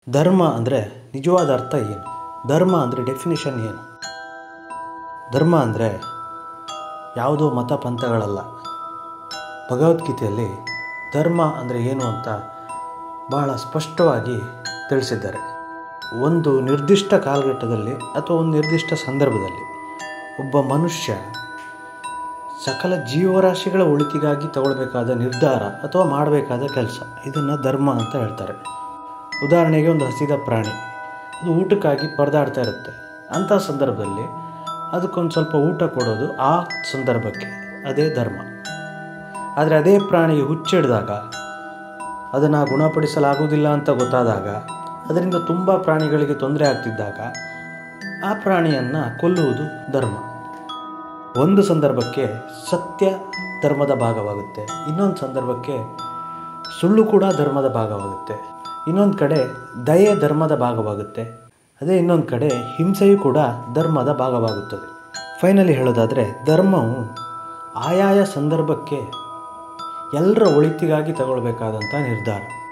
ಧರ್ಮ ಅಂದರೆ ನಿಜವಾದ ಅರ್ಥ ಏನು ಧರ್ಮ ಅಂದರೆ ಡೆಫಿನಿಷನ್ ಏನು ಧರ್ಮ ಅಂದರೆ ಯಾವುದೋ ಮತ ಪಂಥಗಳಲ್ಲ ಭಗವದ್ಗೀತೆಯಲ್ಲಿ ಧರ್ಮ ಅಂದರೆ ಏನು ಅಂತ ಬಹಳ ಸ್ಪಷ್ಟವಾಗಿ ತಿಳಿಸಿದ್ದಾರೆ ಒಂದು ನಿರ್ದಿಷ್ಟ ಕಾಲಘಟ್ಟದಲ್ಲಿ ಅಥವಾ ಒಂದು ನಿರ್ದಿಷ್ಟ ಸಂದರ್ಭದಲ್ಲಿ ಒಬ್ಬ ಮನುಷ್ಯ ಸಕಲ ಜೀವರಾಶಿಗಳ ಒಳಿತಿಗಾಗಿ ತಗೊಳ್ಬೇಕಾದ ನಿರ್ಧಾರ ಅಥವಾ ಮಾಡಬೇಕಾದ ಕೆಲಸ ಇದನ್ನು ಧರ್ಮ ಅಂತ ಹೇಳ್ತಾರೆ ಉದಾಹರಣೆಗೆ ಒಂದು ಹಸಿದ ಪ್ರಾಣಿ ಅದು ಊಟಕ್ಕಾಗಿ ಪರದಾಡ್ತಾ ಇರುತ್ತೆ ಅಂಥ ಸಂದರ್ಭದಲ್ಲಿ ಅದಕ್ಕೊಂದು ಸ್ವಲ್ಪ ಊಟ ಕೊಡೋದು ಆ ಸಂದರ್ಭಕ್ಕೆ ಅದೇ ಧರ್ಮ ಆದರೆ ಅದೇ ಪ್ರಾಣಿಗೆ ಹುಚ್ಚಿಡಿದಾಗ ಅದನ್ನು ಗುಣಪಡಿಸಲಾಗುವುದಿಲ್ಲ ಅಂತ ಗೊತ್ತಾದಾಗ ಅದರಿಂದ ತುಂಬ ಪ್ರಾಣಿಗಳಿಗೆ ತೊಂದರೆ ಆಗ್ತಿದ್ದಾಗ ಆ ಪ್ರಾಣಿಯನ್ನು ಕೊಲ್ಲುವುದು ಧರ್ಮ ಒಂದು ಸಂದರ್ಭಕ್ಕೆ ಸತ್ಯ ಧರ್ಮದ ಭಾಗವಾಗುತ್ತೆ ಇನ್ನೊಂದು ಸಂದರ್ಭಕ್ಕೆ ಸುಳ್ಳು ಕೂಡ ಧರ್ಮದ ಭಾಗವಾಗುತ್ತೆ ಇನ್ನೊಂದು ಕಡೆ ದಯೆ ಧರ್ಮದ ಭಾಗವಾಗುತ್ತೆ ಅದೇ ಇನ್ನೊಂದು ಕಡೆ ಹಿಂಸೆಯೂ ಕೂಡ ಧರ್ಮದ ಭಾಗವಾಗುತ್ತದೆ ಫೈನಲಿ ಹೇಳೋದಾದರೆ ಧರ್ಮವು ಆಯಾಯ ಸಂದರ್ಭಕ್ಕೆ ಎಲ್ಲರ ಒಳಿತಿಗಾಗಿ ತಗೊಳ್ಬೇಕಾದಂಥ ನಿರ್ಧಾರ